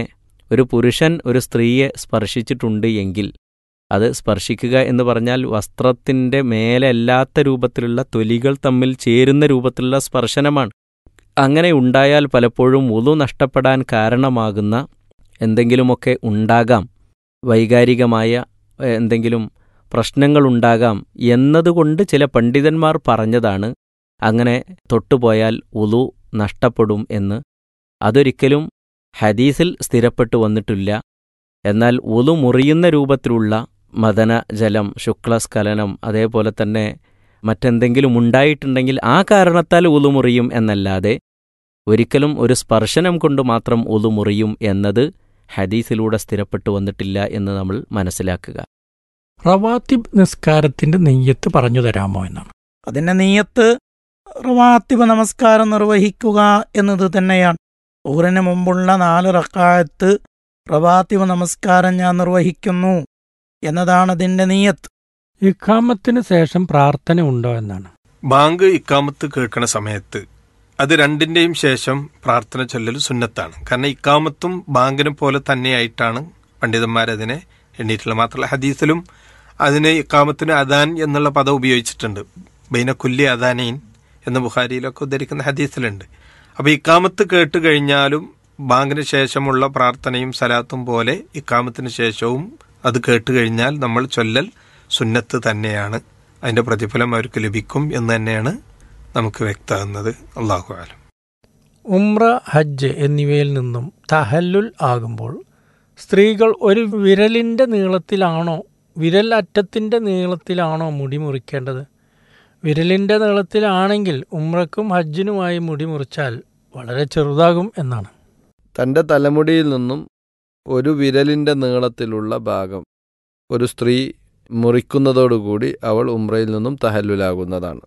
ഒരു പുരുഷൻ ഒരു സ്ത്രീയെ സ്പർശിച്ചിട്ടുണ്ട് എങ്കിൽ അത് സ്പർശിക്കുക എന്ന് പറഞ്ഞാൽ വസ്ത്രത്തിൻ്റെ മേലല്ലാത്ത രൂപത്തിലുള്ള തൊലികൾ തമ്മിൽ ചേരുന്ന രൂപത്തിലുള്ള സ്പർശനമാണ് അങ്ങനെ ഉണ്ടായാൽ പലപ്പോഴും ഉളു നഷ്ടപ്പെടാൻ കാരണമാകുന്ന എന്തെങ്കിലുമൊക്കെ ഉണ്ടാകാം വൈകാരികമായ എ, എന്തെങ്കിലും പ്രശ്നങ്ങളുണ്ടാകാം എന്നതുകൊണ്ട് ചില പണ്ഡിതന്മാർ പറഞ്ഞതാണ് അങ്ങനെ തൊട്ടുപോയാൽ ഉളു നഷ്ടപ്പെടും എന്ന് അതൊരിക്കലും ഹദീസിൽ സ്ഥിരപ്പെട്ടു വന്നിട്ടില്ല എന്നാൽ ഉളു മുറിയുന്ന രൂപത്തിലുള്ള മദന ജലം ശുക്ലസ്ഖലനം അതേപോലെ തന്നെ മറ്റെന്തെങ്കിലും ഉണ്ടായിട്ടുണ്ടെങ്കിൽ ആ കാരണത്താൽ ഉളു മുറിയും എന്നല്ലാതെ ഒരിക്കലും ഒരു സ്പർശനം കൊണ്ട് മാത്രം ഉളു മുറിയും എന്നത് ഹദീസിലൂടെ സ്ഥിരപ്പെട്ടു വന്നിട്ടില്ല എന്ന് നമ്മൾ മനസ്സിലാക്കുക റവാത്തിബ് നിസ്കാരത്തിന്റെ നെയ്യത്ത് പറഞ്ഞു തരാമോ എന്നാണ് അതിന്റെ നീയത്ത് റവാത്തിബ് നമസ്കാരം നിർവഹിക്കുക എന്നത് തന്നെയാണ് ഊറിന് മുമ്പുള്ള നാല് റക്കായത്ത് റവാത്തിബ് നമസ്കാരം ഞാൻ നിർവഹിക്കുന്നു എന്നതാണ് അതിന്റെ നീയത്ത് ഇഖാമത്തിന് ശേഷം പ്രാർത്ഥന ഉണ്ടോ എന്നാണ് ബാങ്ക് ഇക്കാമത്ത് കേൾക്കണ സമയത്ത് അത് രണ്ടിന്റെയും ശേഷം പ്രാർത്ഥന ചൊല്ലൽ സുന്നത്താണ് കാരണം ഇക്കാമത്തും ബാങ്കിനും പോലെ തന്നെയായിട്ടാണ് പണ്ഡിതന്മാരതിനെ എണ്ണീട്ടുള്ളത് മാത്രമല്ല ഹദീസിലും അതിന് ഇക്കാമത്തിന് അദാൻ എന്നുള്ള പദം ഉപയോഗിച്ചിട്ടുണ്ട് ബൈന കുല്ലി അദാനീൻ എന്ന് ബുഖാരിയിലൊക്കെ ഉദ്ധരിക്കുന്ന ഹദീസിലുണ്ട് അപ്പോൾ ഇക്കാമത്ത് കേട്ട് കഴിഞ്ഞാലും ബാങ്കിന് ശേഷമുള്ള പ്രാർത്ഥനയും സലാത്തും പോലെ ഇക്കാമത്തിന് ശേഷവും അത് കേട്ട് കഴിഞ്ഞാൽ നമ്മൾ ചൊല്ലൽ സുന്നത്ത് തന്നെയാണ് അതിന്റെ പ്രതിഫലം അവർക്ക് ലഭിക്കും എന്ന് തന്നെയാണ് നമുക്ക് വ്യക്തമാകുന്നത് അള്ളാഹു ആലം ഉംറ ഹജ്ജ് എന്നിവയിൽ നിന്നും തഹല്ലുൽ ആകുമ്പോൾ സ്ത്രീകൾ ഒരു വിരലിൻ്റെ നീളത്തിലാണോ വിരൽ അറ്റത്തിൻ്റെ നീളത്തിലാണോ മുടി മുറിക്കേണ്ടത് വിരലിൻ്റെ നീളത്തിലാണെങ്കിൽ ഉംറക്കും ഹജ്ജിനുമായി മുടി മുറിച്ചാൽ വളരെ ചെറുതാകും എന്നാണ് തൻ്റെ തലമുടിയിൽ നിന്നും ഒരു വിരലിൻ്റെ നീളത്തിലുള്ള ഭാഗം ഒരു സ്ത്രീ മുറിക്കുന്നതോടുകൂടി അവൾ ഉംറയിൽ നിന്നും തഹല്ലുലാകുന്നതാണ്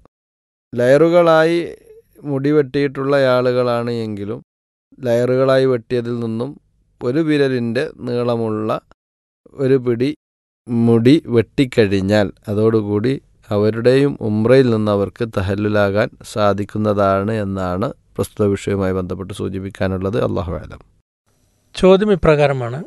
ലെയറുകളായി മുടി വെട്ടിയിട്ടുള്ള ആളുകളാണ് എങ്കിലും ലെയറുകളായി വെട്ടിയതിൽ നിന്നും ഒരു വിരലിൻ്റെ നീളമുള്ള ഒരു പിടി മുടി വെട്ടിക്കഴിഞ്ഞാൽ അതോടുകൂടി അവരുടെയും ഉംറയിൽ നിന്ന് അവർക്ക് തഹല്ലുലാകാൻ സാധിക്കുന്നതാണ് എന്നാണ് പ്രസ്തുത വിഷയവുമായി ബന്ധപ്പെട്ട് സൂചിപ്പിക്കാനുള്ളത് അള്ളാഹു ആലം ചോദ്യം ഇപ്രകാരമാണ്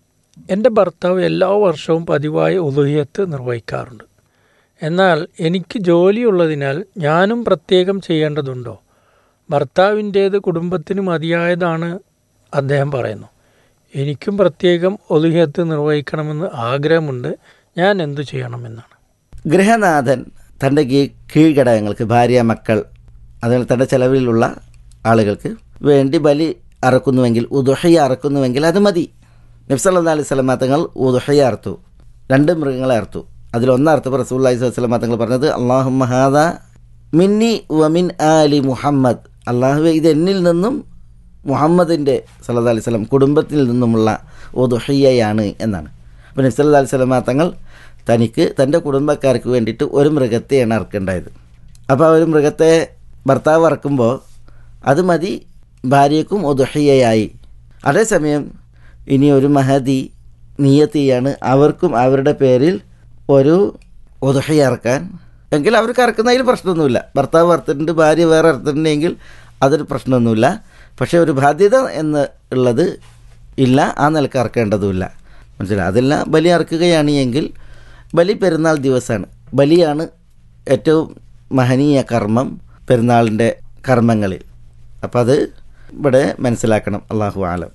എൻ്റെ ഭർത്താവ് എല്ലാ വർഷവും പതിവായി ഉദുഹിയത്ത് നിർവഹിക്കാറുണ്ട് എന്നാൽ എനിക്ക് ജോലിയുള്ളതിനാൽ ഞാനും പ്രത്യേകം ചെയ്യേണ്ടതുണ്ടോ ഭർത്താവിൻ്റേത് കുടുംബത്തിന് മതിയായതാണ് അദ്ദേഹം പറയുന്നു എനിക്കും പ്രത്യേകം ഒലുഹിയത്ത് നിർവഹിക്കണമെന്ന് ആഗ്രഹമുണ്ട് ഞാൻ എന്തു ചെയ്യണമെന്നാണ് ഗൃഹനാഥൻ തൻ്റെ കീ- കീഴ്ഘടകങ്ങൾക്ക് ഭാര്യ മക്കൾ അതുപോലെ തൻ്റെ ചെലവിലുള്ള ആളുകൾക്ക് വേണ്ടി ബലി അറക്കുന്നുവെങ്കിൽ ഉദുഹയ അറക്കുന്നുവെങ്കിൽ അത് മതി നബ്സല്ലാ അലൈഹി സ്വലമ തങ്ങൾ ഉദുഹയ അറുത്തു രണ്ട് മൃഗങ്ങളെ അറുത്തു അതിലൊന്നറുത്തപ്പോൾ റസൂൽ അലൈഹി സ്വലമ തങ്ങൾ പറഞ്ഞത് അള്ളാഹു മഹാദ മിന്നി വമിൻ ആലി മുഹമ്മദ് അള്ളാഹു ഇത് എന്നിൽ നിന്നും മുഹമ്മദിൻ്റെ സല്ലാ അലൈഹി സ്വലം കുടുംബത്തിൽ നിന്നുമുള്ള ഉദുഹയ്യയാണ് എന്നാണ് അപ്പോൾ നബ്സല്ലാ അലൈഹി സ്വലമ തങ്ങൾ തനിക്ക് തൻ്റെ കുടുംബക്കാർക്ക് വേണ്ടിയിട്ട് ഒരു മൃഗത്തെയാണ് അറക്കേണ്ടത് അപ്പോൾ ആ ഒരു മൃഗത്തെ ഭർത്താവ് അറക്കുമ്പോൾ അത് മതി ഭാര്യയ്ക്കും ഒതുഹയ്യായി അതേസമയം ഇനി ഒരു മഹതി നിയത്തിയാണ് അവർക്കും അവരുടെ പേരിൽ ഒരു ഒതുഹയ ഇറക്കാൻ എങ്കിൽ അവർക്ക് ഇറക്കുന്നതിൽ പ്രശ്നമൊന്നുമില്ല ഭർത്താവ് അറുത്തിട്ടുണ്ട് ഭാര്യ വേറെ അറുത്തിട്ടുണ്ടെങ്കിൽ അതൊരു പ്രശ്നമൊന്നുമില്ല പക്ഷേ ഒരു ബാധ്യത എന്ന് ഉള്ളത് ഇല്ല ആ നിലക്ക് അറക്കേണ്ടതുമില്ല മനസ്സിലായി അതെല്ലാം ബലി അറക്കുകയാണ് എങ്കിൽ ബലി പെരുന്നാൾ ദിവസമാണ് ബലിയാണ് ഏറ്റവും മഹനീയ കർമ്മം പെരുന്നാളിൻ്റെ കർമ്മങ്ങളിൽ അപ്പം അത് ഇവിടെ മനസ്സിലാക്കണം അള്ളാഹു ആലം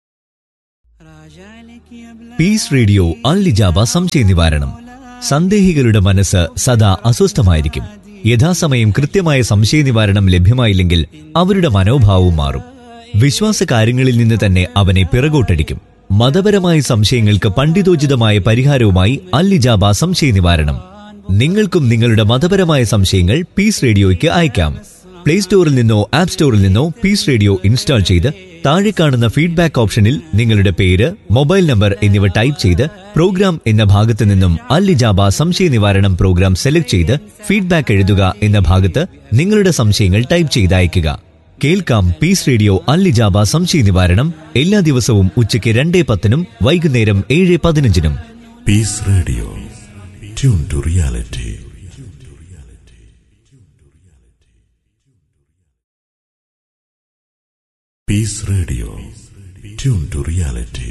പീസ് റേഡിയോ അൽലിജാബ സംശയ നിവാരണം സന്ദേഹികളുടെ മനസ്സ് സദാ അസ്വസ്ഥമായിരിക്കും യഥാസമയം കൃത്യമായ സംശയ നിവാരണം ലഭ്യമായില്ലെങ്കിൽ അവരുടെ മനോഭാവവും മാറും വിശ്വാസ കാര്യങ്ങളിൽ നിന്ന് തന്നെ അവനെ പിറകോട്ടടിക്കും മതപരമായ സംശയങ്ങൾക്ക് പണ്ഡിതോചിതമായ പരിഹാരവുമായി അല്ലിജാബ സംശയ നിവാരണം നിങ്ങൾക്കും നിങ്ങളുടെ മതപരമായ സംശയങ്ങൾ പീസ് റേഡിയോയ്ക്ക് അയക്കാം പ്ലേ സ്റ്റോറിൽ നിന്നോ ആപ്പ് സ്റ്റോറിൽ നിന്നോ പീസ് റേഡിയോ ഇൻസ്റ്റാൾ ചെയ്ത് താഴെ കാണുന്ന ഫീഡ്ബാക്ക് ഓപ്ഷനിൽ നിങ്ങളുടെ പേര് മൊബൈൽ നമ്പർ എന്നിവ ടൈപ്പ് ചെയ്ത് പ്രോഗ്രാം എന്ന ഭാഗത്ത് നിന്നും അല്ലിജാബ സംശയ നിവാരണം പ്രോഗ്രാം സെലക്ട് ചെയ്ത് ഫീഡ്ബാക്ക് എഴുതുക എന്ന ഭാഗത്ത് നിങ്ങളുടെ സംശയങ്ങൾ ടൈപ്പ് ചെയ്ത് അയയ്ക്കുക കേൾക്കാം പീസ് റേഡിയോ അല്ലിജാബ സംശയ നിവാരണം എല്ലാ ദിവസവും ഉച്ചയ്ക്ക് രണ്ടേ പത്തിനും വൈകുന്നേരം ഏഴ് പതിനഞ്ചിനും peace radio tune to reality peace radio Tune to reality.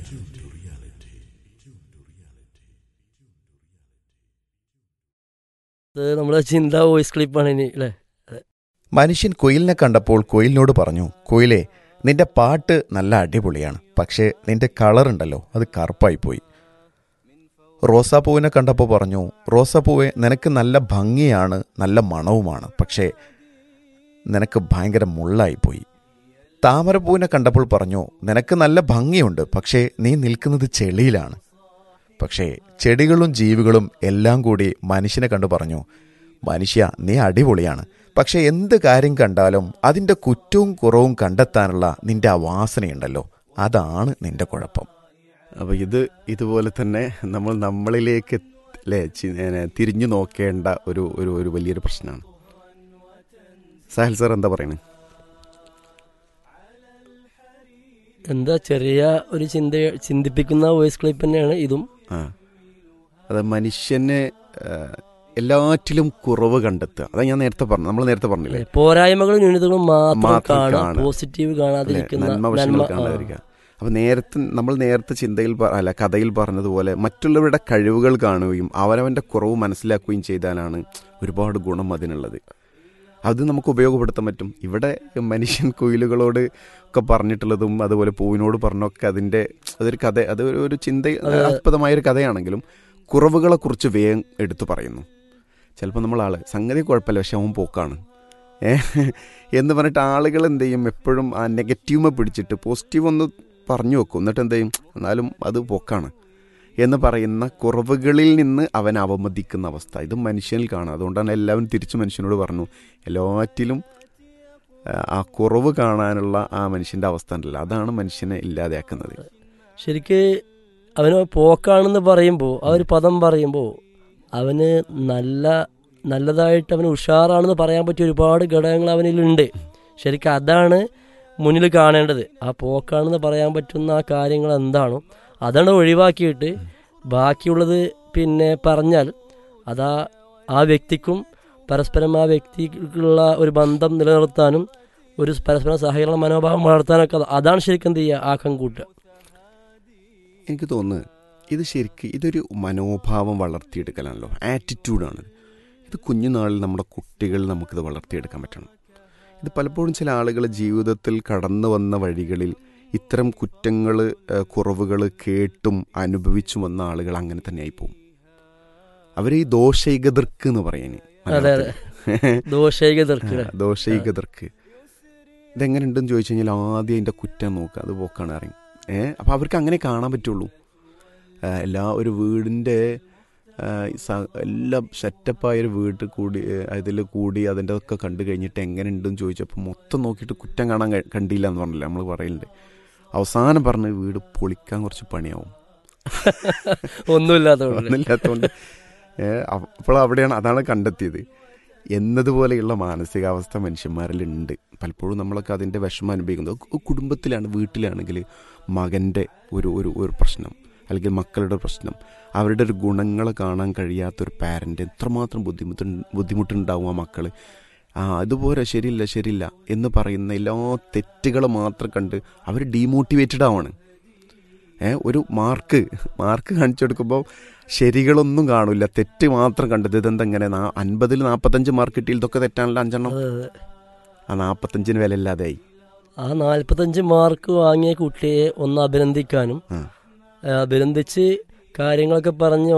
ഇത് നമ്മുടെ ചിന്ത വോയിസ് ക്ലിപ്പാണ് ഇനി അല്ലേ മനുഷ്യൻ കുയിലിനെ കണ്ടപ്പോൾ കുയിലിനോട് പറഞ്ഞു കുയിലെ നിന്റെ പാട്ട് നല്ല അടിപൊളിയാണ് പക്ഷേ നിന്റെ കളർ ഉണ്ടല്ലോ അത് കറുപ്പായി പോയി റോസാപ്പൂവിനെ കണ്ടപ്പോൾ പറഞ്ഞു റോസാപ്പൂവെ നിനക്ക് നല്ല ഭംഗിയാണ് നല്ല മണവുമാണ് പക്ഷേ നിനക്ക് ഭയങ്കര മുള്ളായി പോയി താമരപ്പൂവിനെ കണ്ടപ്പോൾ പറഞ്ഞു നിനക്ക് നല്ല ഭംഗിയുണ്ട് പക്ഷേ നീ നിൽക്കുന്നത് ചെളിയിലാണ് പക്ഷേ ചെടികളും ജീവികളും എല്ലാം കൂടി മനുഷ്യനെ കണ്ടു പറഞ്ഞു മനുഷ്യ നീ അടിപൊളിയാണ് പക്ഷെ എന്ത് കാര്യം കണ്ടാലും അതിൻ്റെ കുറ്റവും കുറവും കണ്ടെത്താനുള്ള നിന്റെ ആ വാസനയുണ്ടല്ലോ അതാണ് നിന്റെ കുഴപ്പം അപ്പോൾ ഇത് ഇതുപോലെ തന്നെ നമ്മൾ നമ്മളിലേക്ക് അല്ലേ ചി- ഏ, തിരിഞ്ഞു നോക്കേണ്ട ഒരു ഒരു ഒരു വലിയൊരു പ്രശ്നമാണ് സാഹിൽ സാർ എന്താ പറയുന്നത് എന്താ ചെറിയ ഒരു ചിന്ത ചിന്തിപ്പിക്കുന്ന വോയിസ് ക്ലിപ്പ് തന്നെയാണ് ഇതും ആ അത് മനുഷ്യന് ആ, എല്ലാറ്റിലും കുറവ് കണ്ടെത്തുക അതാ ഞാൻ നേരത്തെ പറഞ്ഞു നമ്മൾ നേരത്തെ പറഞ്ഞില്ലേ പോരായ്മകളും ന്യൂനതകളും മാത്രം മാത്രം കാണുക കാണുക. പോസിറ്റീവ് അല്ലേ? കാണാതിരിക്കുന്ന നന്മ വശങ്ങൾ നന്മ- ആ. കാണാതിരിക്കുക അപ്പൊ നേരത്തെ നമ്മൾ നേരത്തെ ചിന്തയിൽ പ- അല്ല കഥയിൽ പറഞ്ഞതുപോലെ മറ്റുള്ളവരുടെ കഴിവുകൾ കാണുകയും അവരവന്റെ കുറവ് മനസ്സിലാക്കുകയും ചെയ്താലാണ് ഒരുപാട് ഗുണം അതിനുള്ളത് അത് നമുക്ക് ഉപയോഗപ്പെടുത്താൻ പറ്റും ഇവിടെ മനുഷ്യൻ കുയിലുകളോട് ഒക്കെ പറഞ്ഞിട്ടുള്ളതും അതുപോലെ പൂവിനോട് പറഞ്ഞൊക്കെ അതിന്റെ അതൊരു കഥ അത് ഒരു- ഒരു ചിന്ത അതെ. അത്ഭുതമായ ഒരു കഥയാണെങ്കിലും കുറവുകളെ കുറിച്ച് വേഗം എടുത്തു പറയുന്നു ചിലപ്പോൾ നമ്മൾ ആള് സംഗതി കുഴപ്പമില്ല പക്ഷെ അവൻ പോക്കാണ് ഏ എന്ന് പറഞ്ഞിട്ട് ആളുകൾ എന്ത് ചെയ്യും എപ്പോഴും ആ നെഗറ്റീവ് പിടിച്ചിട്ട് പോസിറ്റീവ് ഒന്ന് പറഞ്ഞു വെക്കും എന്നിട്ട് എന്ത് ചെയ്യും എന്നാലും അത് പോക്കാണ് എന്ന് പറയുന്ന കുറവുകളിൽ നിന്ന് അവൻ അവമതിക്കുന്ന അവസ്ഥ ഇത് മനുഷ്യനിൽ കാണാം അതുകൊണ്ടാണ് എല്ലാവരും തിരിച്ചു മനുഷ്യനോട് പറഞ്ഞു എല്ലാറ്റിലും ആ, ആ കുറവ് കാണാനുള്ള ആ മനുഷ്യൻ്റെ അവസ്ഥ ഉണ്ടല്ലോ അതാണ് മനുഷ്യനെ ഇല്ലാതെയാക്കുന്നത് ശരിക്ക് അവന് പോക്കാണെന്ന് പറയുമ്പോൾ ആ ഒരു പദം പറയുമ്പോൾ അവന് നല്ല നല്ലതായിട്ട് അവന് ഉഷാറാണെന്ന് പറയാൻ പറ്റിയ ഒരുപാട് ഘടകങ്ങൾ അവനിലുണ്ട് ശരിക്കും അതാണ് മുന്നിൽ കാണേണ്ടത് ആ പോക്കാണെന്ന് പറയാൻ പറ്റുന്ന ആ കാര്യങ്ങൾ എന്താണോ അതാണ് ഒഴിവാക്കിയിട്ട് ബാക്കിയുള്ളത് പിന്നെ പറഞ്ഞാൽ അതാ ആ വ്യക്തിക്കും പരസ്പരം ആ വ്യക്തിക്കുള്ള ഒരു ബന്ധം നിലനിർത്താനും ഒരു പരസ്പരം സഹകരണ മനോഭാവം വളർത്താനൊക്കെ അത് അതാണ് ശരിക്കും എന്ത് ചെയ്യുക ആക്കം കൂട്ടുക എനിക്ക് തോന്നുന്നത് ഇത് ശരിക്ക് ഇതൊരു മനോഭാവം വളർത്തിയെടുക്കലാണല്ലോ ആറ്റിറ്റ്യൂഡാണ് ഇത് കുഞ്ഞുനാളിൽ നമ്മുടെ കുട്ടികൾ നമുക്കിത് വളർത്തിയെടുക്കാൻ പറ്റണം ഇത് പലപ്പോഴും ചില ആളുകൾ ജീവിതത്തിൽ കടന്നു വന്ന വഴികളിൽ ഇത്തരം കുറ്റങ്ങൾ കുറവുകൾ കേട്ടും അനുഭവിച്ചും വന്ന ആളുകൾ അങ്ങനെ തന്നെ ആയിപ്പോവും അവർ ഈ ദോഷൈകതർക്ക് എന്ന് പറയുന്നത് അതെ, അതെ. ദോഷൈകതർക്ക്. ദോഷൈകതർക്ക് ഇതെങ്ങനെ ഉണ്ടെന്ന് ചോദിച്ചു കഴിഞ്ഞാൽ ആദ്യം അതിൻ്റെ കുറ്റം നോക്കുക അത് പോക്കാണ് അറിയും ഏ അപ്പോൾ അവർക്ക് അങ്ങനെ കാണാൻ പറ്റുള്ളൂ ആ, എല്ലാ ഒരു വീടിൻ്റെ ആ, സ- എല്ലാം സെറ്റപ്പായ ഒരു വീട്ടിൽ കൂടി അതിൽ കൂടി അതിൻ്റെ ഒക്കെ കണ്ടു കഴിഞ്ഞിട്ട് എങ്ങനെ ഉണ്ടെന്ന് ചോദിച്ചപ്പോൾ മൊത്തം നോക്കിയിട്ട് കുറ്റം കാണാൻ കഴി- കണ്ടില്ല എന്ന് പറഞ്ഞില്ല നമ്മൾ പറയലുണ്ട് അവസാനം പറഞ്ഞ വീട് പൊളിക്കാൻ കുറച്ച് പണിയാവും ഒന്നുമില്ലാത്തതുകൊണ്ട്. ഒന്നുമില്ലാത്തതുകൊണ്ട് അപ്പോൾ അവിടെയാണ് അതാണ് കണ്ടെത്തിയത് എന്നതുപോലെയുള്ള മാനസികാവസ്ഥ മനുഷ്യന്മാരിലുണ്ട് പലപ്പോഴും നമ്മളൊക്കെ അതിൻ്റെ വിഷമം അനുഭവിക്കുന്നത് കു- കുടുംബത്തിലാണ് വീട്ടിലാണെങ്കിൽ മകൻ്റെ ഒരു ഒരു ഒരു പ്രശ്നം അല്ലെങ്കിൽ മക്കളുടെ പ്രശ്നം അവരുടെ ഒരു ഗുണങ്ങൾ കാണാൻ കഴിയാത്തൊരു പാരൻ്റ് എത്രമാത്രം ബുദ്ധിമുട്ട് ബുദ്ധിമുട്ടുണ്ടാവും ആ മക്കൾ ആ അതുപോലെ ശരിയില്ല ശരിയില്ല എന്ന് പറയുന്ന എല്ലാ തെറ്റുകളെ മാത്രം കണ്ട് അവർ ഡീമോട്ടിവേറ്റഡ് ആവാണ് ഏ ഒരു മാർക്ക് മാർക്ക് കാണിച്ചു കൊടുക്കുമ്പോൾ ശരികളൊന്നും കാണില്ല തെറ്റ് മാത്രം കണ്ടത് ഇതെന്തെങ്ങനെ അൻപതിൽ നാൽപ്പത്തഞ്ച് മാർക്ക് കിട്ടിയിൽ ഇതൊക്കെ തെറ്റാണല്ലോ അഞ്ചെണ്ണം അതെ, അതെ. ആ നാൽപ്പത്തഞ്ചിന് വില ഇല്ലാതെയായി ആ നാൽപ്പത്തഞ്ച് മാർക്ക് വാങ്ങിയ കുട്ടിയെ ഒന്ന് അഭിനന്ദിക്കാനും ആ. ആ, അഭിനന്ദിച്ച് കാര്യങ്ങളൊക്കെ പറഞ്ഞ്